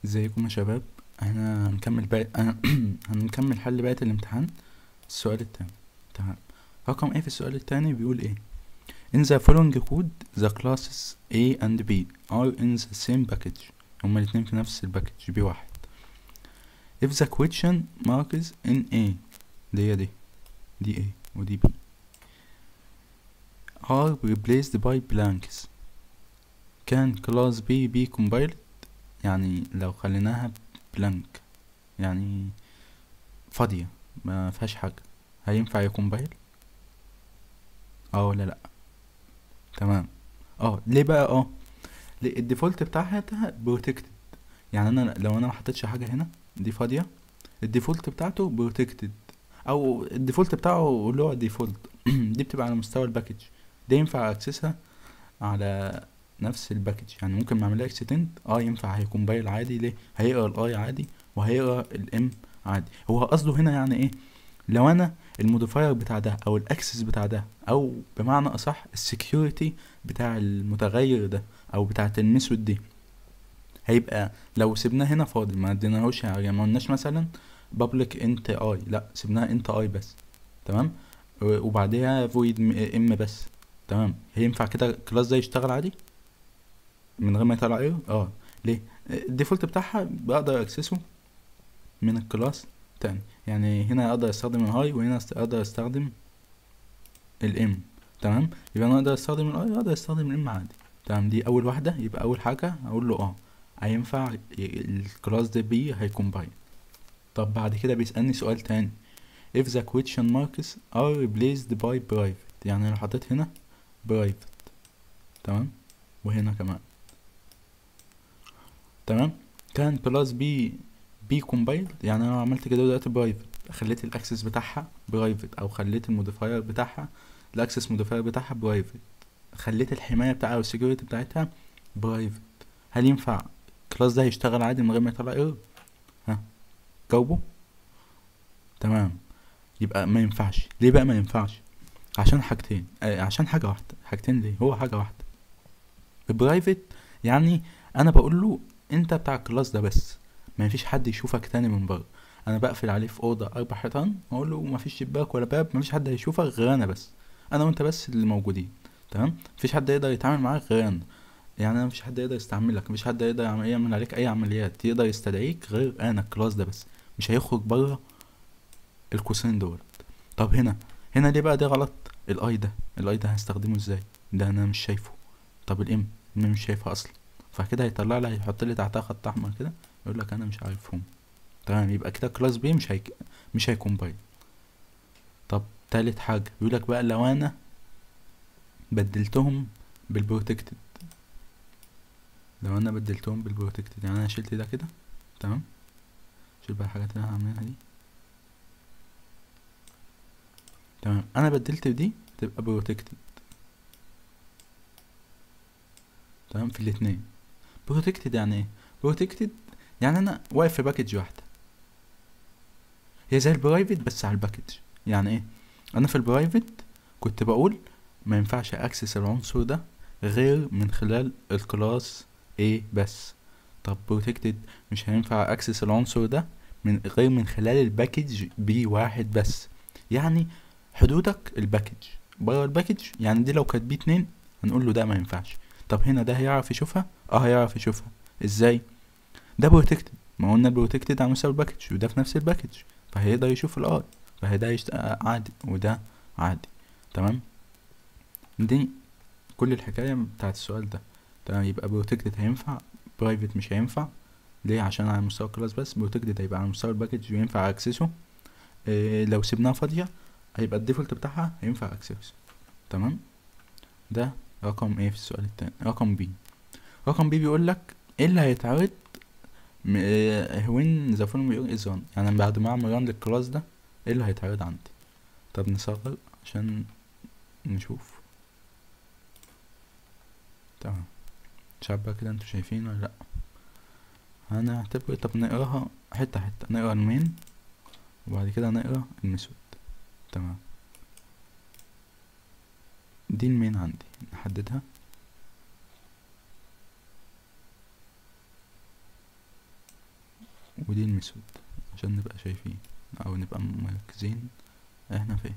ازيكم يا شباب احنا هنكمل باقي هنكمل حل بقية الامتحان السؤال التاني تمام رقم ايه في السؤال التاني بيقول ايه in the following code the classes A and B are in the same package هما الاتنين في نفس الباكج بي واحد if the question marks in A دي هي دي دي A ودي B are replaced by blanks can class B be compiled يعني لو خليناها بلانك يعني فاضية ما فيهاش حاجة هينفع يكمبايل اه ولا لا تمام اه ليه بقى اه ليه الديفولت بتاعها بروتكتد يعني انا لو انا ما حطيتش حاجة هنا دي فاضية الديفولت بتاعته بروتكتد او الديفولت بتاعه اللي هو ديفولت دي بتبقى على مستوى الباكج ده ينفع اكسسها على نفس الباكج يعني ممكن نعملها اكستند اه ينفع هيكمبايل عادي ليه هيقرا الاي عادي وهيقرا الام عادي هو قصده هنا يعني ايه لو انا الموديفاير بتاع ده او الاكسس بتاع ده او بمعنى اصح السكيورتي بتاع المتغير ده او بتاعه الميثود دي هيبقى لو سيبناه هنا فاضي ما اديناهوش يعني ما قلناش مثلا بابليك انت اي لا سيبناها انت اي بس تمام وبعديها فويد ام بس تمام هينفع كده الكلاس ده يشتغل عادي من غير ما يطلع ايرور اه ليه الديفولت بتاعها بقدر اكسسه من الكلاس تاني يعني هنا اقدر استخدم الهاي وهنا اقدر استخدم الام تمام يبقى انا اقدر استخدم الاي اقدر استخدم الام عادي تمام دي اول واحده يبقى اول حاجه اقول له اه هينفع الكلاس ده بي هيكمبايل طب بعد كده بيسالني سؤال تاني if the question marks are replaced by private يعني لو حطيت هنا private تمام وهنا كمان تمام كان كلاس بي بي كومبايل يعني انا عملت كده دلوقتي برايفت خليت الاكسس بتاعها برايفت او خليت الموديفاير بتاعها الاكسس موديفاير بتاعها برايفت خليت الحمايه بتاعها والسكيورتي بتاعتها برايفت هل ينفع الكلاس ده يشتغل عادي من غير ما يطلع ايرور ها جاوبه تمام يبقى ما ينفعش ليه بقى ما ينفعش عشان حاجتين آه عشان حاجه واحده حاجتين ليه هو حاجه واحده البرايفت يعني انا بقول له انت بتاع الكلاس ده بس ما فيش حد يشوفك تاني من بره انا بقفل عليه في اوضه اربع حيطان واقول له ما فيش شباك ولا باب ما فيش حد هيشوفك غير انا بس انا وانت بس اللي موجودين تمام مفيش حد يقدر يتعامل معاك غير انا يعني انا مفيش حد يقدر يستعملك مفيش حد يقدر يعمل عليك اي عمليات يقدر يستدعيك غير انا الكلاس ده بس مش هيخرج بره القوسين دول طب هنا هنا ليه بقى ده غلط الاي ده الاي ده هستخدمه ازاي ده انا مش شايفه طب الام انا مش شايفها اصلا فكده هيطلع لي هيحط لي تحتها خط احمر كده يقول لك انا مش عارفهم تمام يبقى كده كلاس بي مش هيك مش هيكمبايل طب تالت حاجه يقول لك بقى لو انا بدلتهم بالبروتكتد لو انا بدلتهم بالبروتكتد يعني انا شلت ده كده تمام شيل بقى الحاجات اللي انا عاملها دي تمام انا بدلت دي تبقى بروتكتد تمام في الاتنين بروتكتد يعني ايه بروتكتد يعني انا واقف في باكج واحده هي زي البرايفت بس على الباكج يعني ايه انا في البرايفت كنت بقول ما ينفعش اكسس العنصر ده غير من خلال الكلاس A بس طب بروتكتد مش هينفع اكسس العنصر ده من غير من خلال الباكج بي واحد بس يعني حدودك الباكج بره الباكج يعني دي لو كانت بي اتنين هنقول له ده ما ينفعش طب هنا ده هيعرف يشوفها اه هيعرف يشوفها ازاي ده بروتكتد ما قلنا البروتكتد على مستوى الباكج وده في نفس الباكج فهيقدر يشوف الاي فهيدا يشت... عادي وده عادي تمام دي كل الحكاية بتاعت السؤال ده تمام يبقى بروتكتد هينفع برايفت مش هينفع ليه عشان على مستوى الكلاس بس بروتكتد هيبقى على مستوى الباكج وينفع اكسسه إيه لو سيبناها فاضية هيبقى الديفولت بتاعها هينفع اكسسه تمام ده رقم ايه في السؤال التاني رقم بي رقم بي بيقول لك ايه اللي هيتعرض وين ذا فولوينج يور از ران يعني بعد ما اعمل ران للكلاس ده ايه اللي هيتعرض عندي طب نصغر عشان نشوف تمام مش عارف بقى كده انتوا شايفين ولا لا هنعتبر طب نقراها حته حته نقرا المين وبعد كده نقرا الميثود تمام دي المين عندي نحددها ودي الميثود عشان نبقى شايفين او نبقى مركزين احنا فين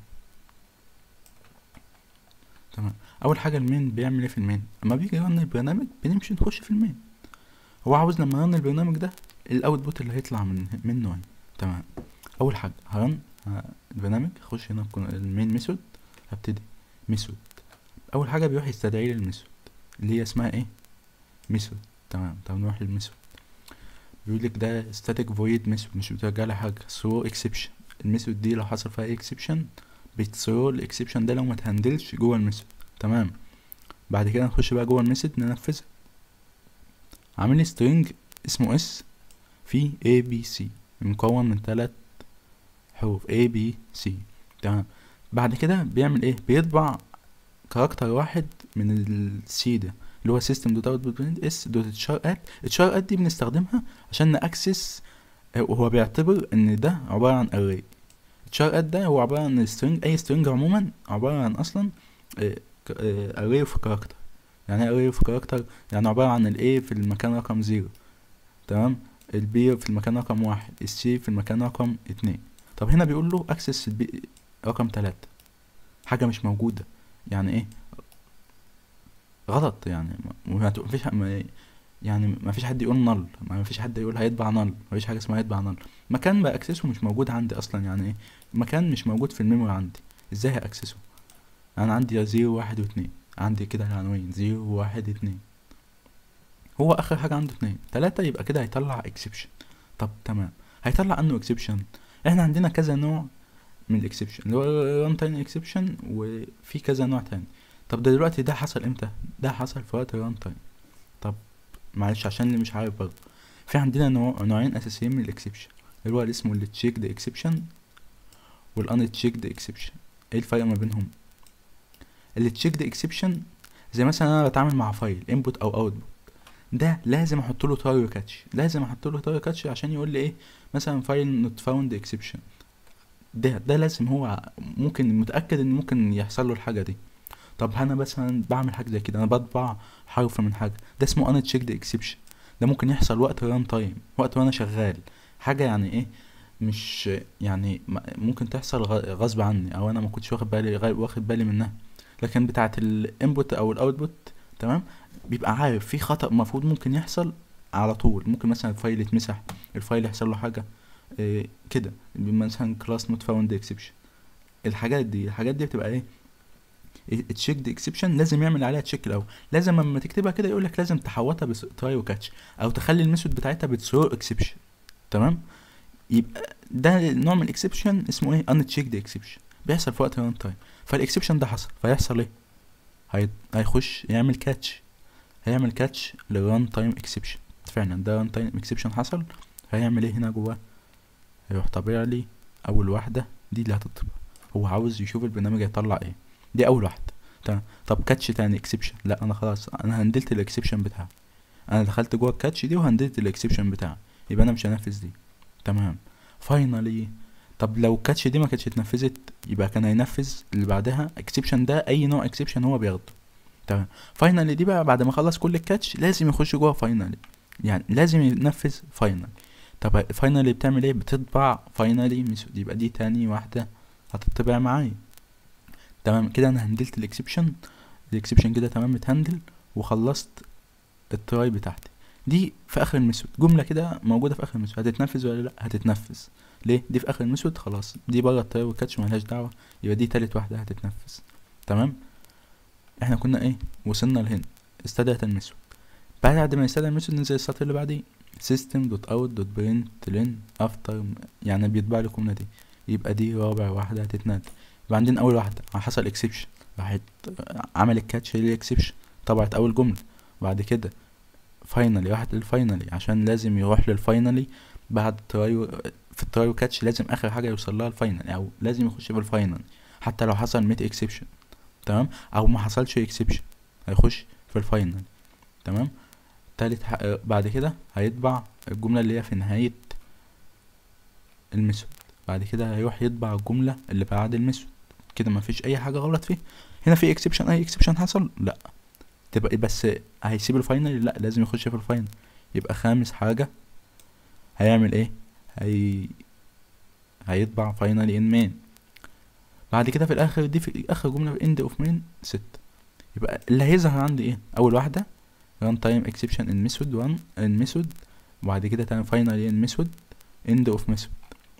تمام اول حاجه المين بيعمل ايه في المين اما بيجي يرن البرنامج بنمشي نخش في المين هو عاوز لما يرن البرنامج ده الاوتبوت اللي هيطلع من منه ايه تمام اول حاجه هرن ه- البرنامج اخش هنا في المين ميثود هبتدي ميثود اول حاجه بيروح يستدعي لي الميثود اللي هي اسمها ايه ميثود تمام طب نروح للميثود بيقول لك ده static void method مش بترجع لي حاجه throw exception الميثود دي لو حصل فيها exception بتثرو الاكسبشن ده لو ما تهندلش جوه الميثود تمام بعد كده نخش بقى جوه الميثود ننفذها عامل لي string اسمه اس فيه a b c مكون من ثلاث حروف a b c تمام بعد كده بيعمل ايه بيطبع كاركتر واحد من السي ده اللي هو system دوت اوت دوت اس دوت اتشار ات اتشار ات دي بنستخدمها عشان ناكسس وهو بيعتبر ان ده عبارة عن array اتشار ات ده هو عبارة عن string اي string عموما عبارة عن اصلا آه، ك- آه، array of character يعني ايه array of character يعني عبارة عن ال A في المكان رقم زيرو تمام ال B في المكان رقم واحد ال C في المكان رقم اتنين طب هنا بيقول له access ال B رقم تلاتة حاجة مش موجودة يعني ايه غلط يعني ما ما ت- مفيش ح- ما يعني ما فيش حد يقول نل ما فيش حد يقول هيطبع نل ما فيش حاجه اسمها يطبع نل مكان باكسسه مش موجود عندي اصلا يعني ايه مكان مش موجود في الميموري عندي ازاي هاكسسه انا عندي زيرو واحد واتنين عندي كده العناوين زيرو واحد اتنين هو اخر حاجه عنده اتنين تلاتة يبقى كده هيطلع اكسبشن طب تمام هيطلع انه اكسبشن احنا عندنا كذا نوع من الاكسبشن اللي هو ران تايم اكسبشن وفي كذا نوع تاني طب ده دلوقتي ده حصل امتى ده حصل في وقت الران تايم طب معلش عشان اللي مش عارف برضه في عندنا نوع نوعين اساسيين من الاكسبشن اللي هو اللي اسمه اللي تشيكد اكسبشن والان تشيكد اكسبشن ايه الفرق ما بينهم اللي تشيكد اكسبشن زي مثلا انا بتعامل مع فايل انبوت او اوتبوت ده لازم احط له تاير كاتش لازم احط له تاير كاتش عشان يقول لي ايه مثلا فايل نوت فاوند اكسبشن ده ده لازم هو ممكن متاكد ان ممكن يحصل له الحاجه دي طب انا مثلا بعمل حاجه زي كده انا بطبع حرف من حاجه ده اسمه انا تشيكد اكسبشن ده ممكن يحصل وقت ران تايم وقت وانا شغال حاجه يعني ايه مش يعني م- ممكن تحصل غ- غصب عني او انا ما كنتش واخد بالي غ- واخد بالي منها لكن بتاعه الانبوت او الاوتبوت تمام بيبقى عارف في خطأ المفروض ممكن يحصل على طول ممكن مثلا الفايل يتمسح الفايل يحصل له حاجه إيه كده مثلا كلاس نوت فاوند اكسبشن الحاجات دي الحاجات دي بتبقى ايه تشيك دي اكسبشن لازم يعمل عليها تشيك الاول لازم لما تكتبها كده يقول لك لازم تحوطها بتراي وكاتش او تخلي الميثود بتاعتها بتثرو اكسبشن تمام يبقى ده نوع من الاكسبشن اسمه ايه ان تشيك دي اكسبشن بيحصل في وقت الران تايم فالاكسبشن ده حصل فيحصل ايه هي... هيخش يعمل كاتش هيعمل كاتش للران تايم اكسبشن فعلا ده ران تايم اكسبشن حصل هيعمل ايه هنا جواه هيروح طابع لي اول واحده دي اللي هتطبع هو عاوز يشوف البرنامج هيطلع ايه دي اول واحده تمام طب كاتش تاني اكسبشن لا انا خلاص انا هندلت الاكسبشن بتاعي انا دخلت جوه الكاتش دي وهندلت الاكسبشن بتاعي يبقى انا مش هنفذ دي تمام فاينالي طب لو الكاتش دي ما كانتش اتنفذت يبقى كان هينفذ اللي بعدها اكسبشن ده اي نوع اكسبشن هو بياخده تمام فاينالي دي بقى بعد ما خلص كل الكاتش لازم يخش جوه فاينالي يعني لازم ينفذ فاينالي طب فاينالي بتعمل ايه بتطبع فاينالي ميثود يبقى دي تاني واحده هتطبع معايا تمام كده انا هندلت الاكسبشن الاكسبشن كده تمام اتهندل وخلصت التراي بتاعتي دي في اخر الميثود جمله كده موجوده في اخر الميثود هتتنفذ ولا لا هتتنفذ ليه دي في اخر الميثود خلاص دي بره التراي والكاتش ملهاش دعوه يبقى دي تالت واحده هتتنفذ تمام احنا كنا ايه وصلنا لهنا استدعت الميثود بعد ما يستدعي الميثود ننزل السطر اللي بعديه system dot out dot print len after يعني بيطبع لي الجمله دي يبقى دي رابع واحده هتتنادى يبقى عندنا اول واحده حصل اكسبشن راحت عمل الكاتش للاكسبشن طبعت اول جمله بعد كده فاينلي راحت للفاينلي عشان لازم يروح للفاينلي بعد تراي في التراي كاتش لازم اخر حاجه يوصل لها الفاينل او لازم يخش في الفاينل حتى لو حصل ميت اكسبشن تمام او ما حصلش اكسبشن هيخش في الفاينل تمام تالت ح... بعد كده هيطبع الجمله اللي هي في نهايه الميثود بعد كده هيروح يطبع الجمله اللي بعد الميثود كده ما فيش اي حاجه غلط فيه هنا في اكسبشن اي اكسبشن حصل لا تبقى بس هيسيب الفاينل لا لازم يخش في الفاينل يبقى خامس حاجه هيعمل ايه هي هيطبع فاينالي ان مين بعد كده في الاخر دي في اخر جمله في اند اوف مين ست يبقى اللي هيظهر عندي ايه اول واحده run time exception in method 1 in method وبعد كده تاني finally in method end of method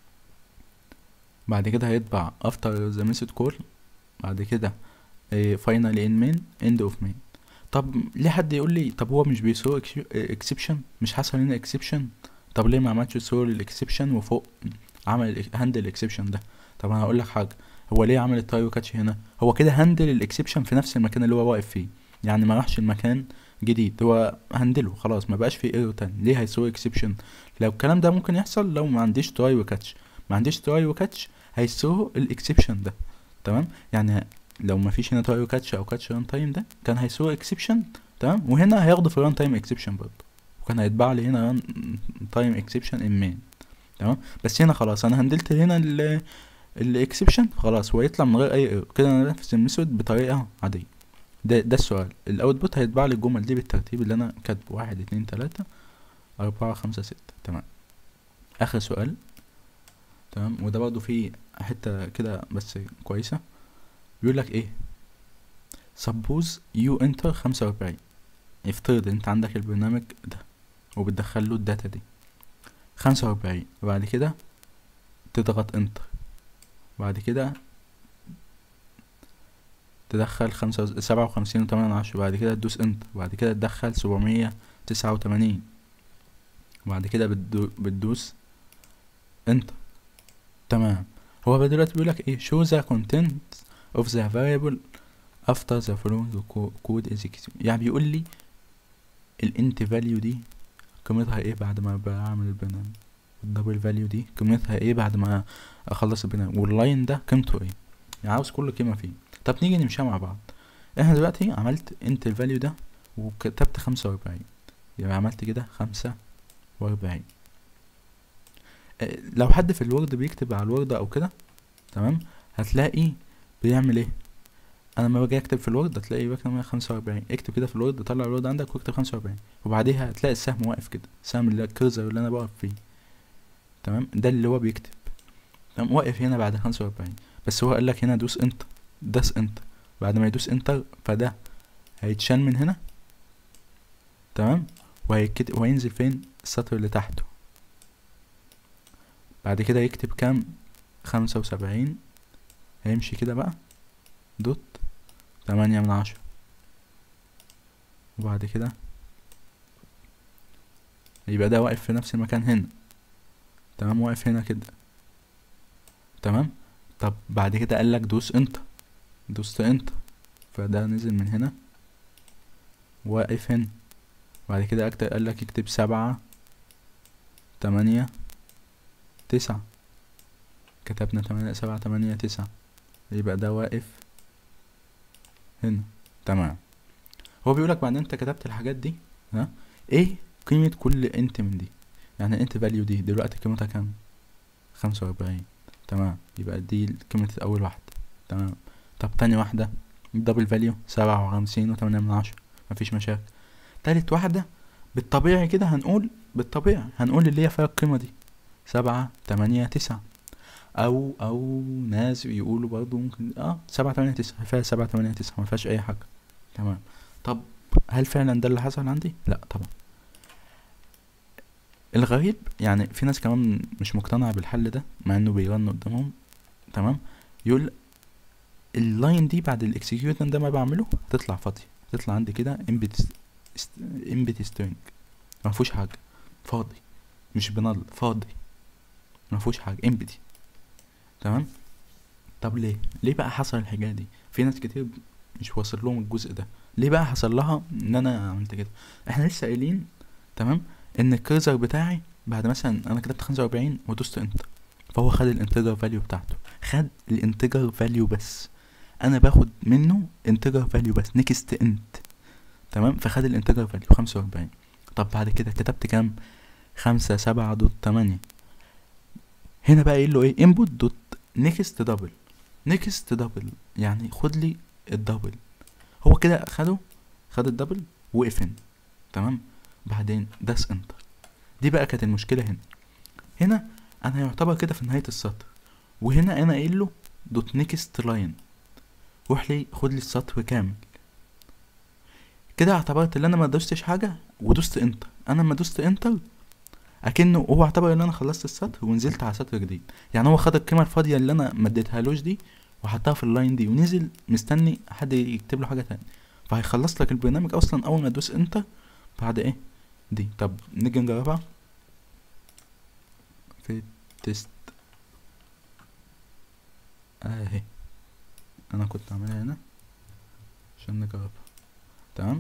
بعد كده هيطبع after the method call بعد كده إيه finally in main end of main طب ليه حد يقول لي طب هو مش بيسوق exception مش حصل هنا exception طب ليه ما عملش سور الاكسبشن وفوق عمل هاندل الاكسبشن ده طب انا هقول لك حاجه هو ليه عمل التايو كاتش هنا هو كده هاندل الاكسبشن في نفس المكان اللي هو واقف فيه يعني ما راحش المكان جديد هو هندله خلاص ما بقاش فيه ايرور تاني ليه هيسوي اكسبشن لو الكلام ده ممكن يحصل لو ما عنديش تراي وكاتش ما عنديش تراي وكاتش هيسوي الاكسبشن ده تمام يعني لو ما فيش هنا تراي وكاتش او كاتش ران تايم ده كان هيسوي اكسبشن تمام وهنا هياخده في ران تايم اكسبشن برضه وكان هيتباع لي هنا ران تايم اكسبشن ان مين تمام بس هنا خلاص انا هندلت هنا ال الاكسبشن خلاص هو يطلع من غير اي ايرور كده انا نفس الميثود بطريقه عاديه ده ده السؤال الاوتبوت هيتباع لي الجمل دي بالترتيب اللي انا كاتبه واحد اتنين تلاتة اربعة خمسة ستة تمام اخر سؤال تمام وده برضه فيه حتة كده بس كويسة بيقول لك ايه suppose you enter خمسة واربعين افترض انت عندك البرنامج ده وبتدخل له الداتا دي خمسة واربعين وبعد كده تضغط انتر بعد كده تدخل خمسة سبعة وخمسين وتمانية من عشرة بعد كده تدوس انتر بعد كده تدخل سبعمية تسعة وتمانين وبعد كده بتدو بتدوس انتر تمام هو بقى دلوقتي بيقولك ايه show the content of the variable after the following code is executed يعني بيقول لي الانت فاليو دي قيمتها ايه بعد ما بعمل البرنامج الدبل فاليو دي قيمتها ايه بعد ما اخلص البرنامج واللاين ده قيمته ايه يعني عاوز كل قيمه فيه طب نيجي نمشيها مع بعض احنا دلوقتي عملت انت الفاليو ده وكتبت خمسة واربعين يبقى عملت كده خمسة واربعين لو حد في الوورد بيكتب على الوورد او كده تمام هتلاقي بيعمل ايه انا لما باجي اكتب في الوورد هتلاقي بكتب خمسة واربعين اكتب كده في الوورد طلع الوورد عندك واكتب خمسة واربعين وبعديها هتلاقي السهم واقف كده السهم اللي الكرزر اللي انا بقف فيه تمام ده اللي هو بيكتب تمام واقف هنا بعد خمسة واربعين بس هو قالك هنا دوس انتر داس انتر بعد ما يدوس انتر فده هيتشال من هنا تمام وهيكتب وهينزل فين السطر اللي تحته بعد كده يكتب كام خمسة وسبعين هيمشي كده بقى دوت تمانية من عشرة وبعد كده يبقى ده واقف في نفس المكان هنا تمام واقف هنا كده تمام طب بعد كده قالك دوس انتر دوست انتر فده نزل من هنا واقف هنا بعد كده اكتب قالك اكتب سبعة تمانية تسعة كتبنا تمانية سبعة تمانية تسعة يبقى ده واقف هنا تمام هو بيقولك بعد انت كتبت الحاجات دي ها ايه قيمة كل انت من دي يعني انت فاليو دي دلوقتي قيمتها كام خمسة واربعين تمام يبقى دي قيمة اول واحدة تمام طب تاني واحدة الدبل فاليو سبعة وخمسين وتمانية من عشرة مفيش مشاكل تالت واحدة بالطبيعي كده هنقول بالطبيعي هنقول اللي هي فيها القيمة دي سبعة تمانية تسعة او او ناس يقولوا برضو ممكن اه سبعة تمانية تسعة فيها سبعة تمانية تسعة مفيهاش اي حاجة تمام طب هل فعلا ده اللي حصل عندي لا طبعا الغريب يعني في ناس كمان مش مقتنعة بالحل ده مع انه بيرن قدامهم تمام يقول اللاين دي بعد الاكسكيوشن ده ما بعمله هتطلع فاضية هتطلع عندي كده امبت امبت سترينج ما فيهوش حاجة فاضي مش بنل فاضي ما فيهوش حاجة امبتي تمام طب ليه ليه بقى حصل الحاجة دي في ناس كتير مش واصل لهم الجزء ده ليه بقى حصل لها ان انا عملت كده احنا لسه قايلين تمام ان الكرزر بتاعي بعد مثلا انا كتبت خمسة واربعين ودوست انتر فهو خد الانتجر فاليو بتاعته خد الانتجر فاليو بس انا باخد منه انتجر فاليو بس نيكست انت تمام فخد الانتجر فاليو خمسة واربعين طب بعد كده كتبت كام خمسة سبعة دوت تمانية هنا بقى قايل له ايه input دوت نيكست دبل نيكست دبل يعني خد لي الدبل هو كده خده خد الدبل وقف هنا تمام بعدين داس انتر دي بقى كانت المشكله هنا هنا انا يعتبر كده في نهايه السطر وهنا انا قايل له دوت نيكست لاين روح لي خد لي السطر كامل كده اعتبرت ان انا ما دوستش حاجه ودوست انتر انا لما دوست انتر اكنه هو اعتبر ان انا خلصت السطر ونزلت على سطر جديد يعني هو خد القيمه الفاضيه اللي انا ما اديتهالوش دي وحطها في اللاين دي ونزل مستني حد يكتب له حاجه تاني فهيخلص لك البرنامج اصلا اول ما تدوس انتر بعد ايه دي طب نيجي نجربها في تيست اهي انا كنت عاملها هنا عشان نجربها تمام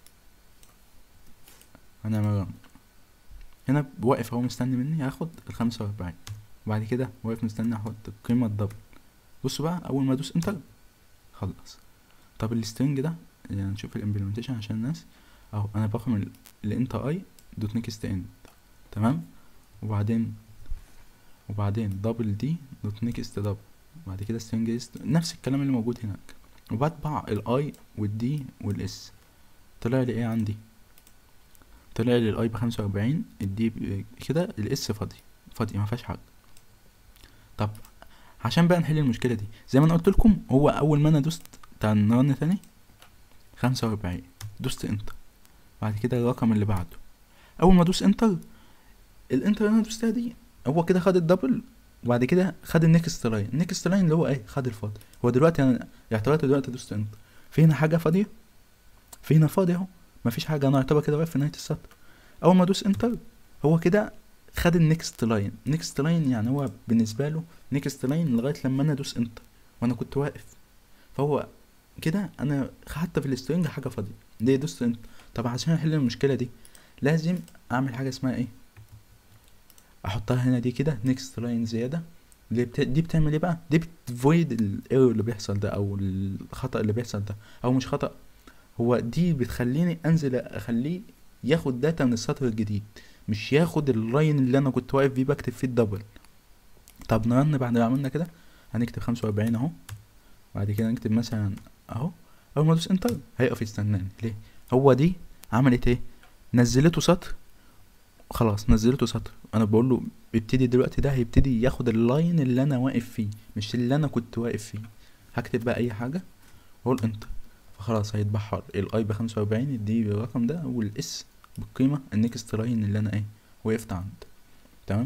هنعمل رن هنا واقف اهو مستني مني هاخد الخمسة واربعين وبعد كده واقف مستني احط القيمة الدبل بصوا بقى اول ما ادوس انتر خلص طب السترنج ده يعني نشوف الامبلمنتيشن عشان الناس اهو انا باخد الانت اي دوت نيكست اند تمام وبعدين وبعدين دبل دي دوت نيكست دبل بعد كده string نفس الكلام اللي موجود هناك وبطبع الاي والدي والاس طلع لي ايه عندي طلع لي الاي بخمسة واربعين الدي كده الاس فاضي فاضي ما فيهاش حاجه طب عشان بقى نحل المشكله دي زي ما انا قلت لكم هو اول ما انا دوست تعال نرن تاني خمسة واربعين دوست انتر بعد كده الرقم اللي بعده اول ما ادوس انتر الانتر اللي انا دوستها دي هو كده خد الدبل وبعد كده خد النكست لاين النكست لاين اللي هو ايه خد الفاضي هو دلوقتي انا اعتبرت دلوقتي دوست انتر في هنا حاجه فاضيه في هنا فاضي اهو مفيش حاجه انا اعتبر كده واقف في نهايه السطر اول ما ادوس انتر هو كده خد النكست لاين نكست لاين يعني هو بالنسبه له نكست لاين لغايه لما انا ادوس انتر وانا كنت واقف فهو كده انا حتى في السترنج حاجه فاضيه ليه دوست انتر طب عشان احل المشكله دي لازم اعمل حاجه اسمها ايه احطها هنا دي كده نيكست لاين زياده دي, بت... دي بتعمل ايه بقى دي بتفويد الايرور اللي بيحصل ده او الخطا اللي بيحصل ده او مش خطا هو دي بتخليني انزل اخليه ياخد داتا من السطر الجديد مش ياخد اللاين اللي انا كنت واقف بيه بكتب فيه الدبل طب نرن بعد ما عملنا كده هنكتب خمسة واربعين اهو بعد كده نكتب مثلا اهو اول ما ادوس انتر هيقف يستناني ليه هو دي عملت ايه نزلته سطر خلاص نزلته سطر انا بقول له ابتدي دلوقتي ده هيبتدي ياخد اللاين اللي انا واقف فيه مش اللي انا كنت واقف فيه هكتب بقى اي حاجه واقول انتر فخلاص هيتبحر الاي بخمسة واربعين الدي بالرقم ده والاس بالقيمه النكست لاين اللي انا ايه وقفت عند تمام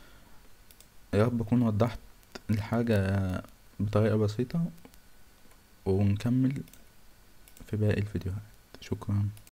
يا رب اكون وضحت الحاجه بطريقه بسيطه ونكمل في باقي الفيديوهات شكرا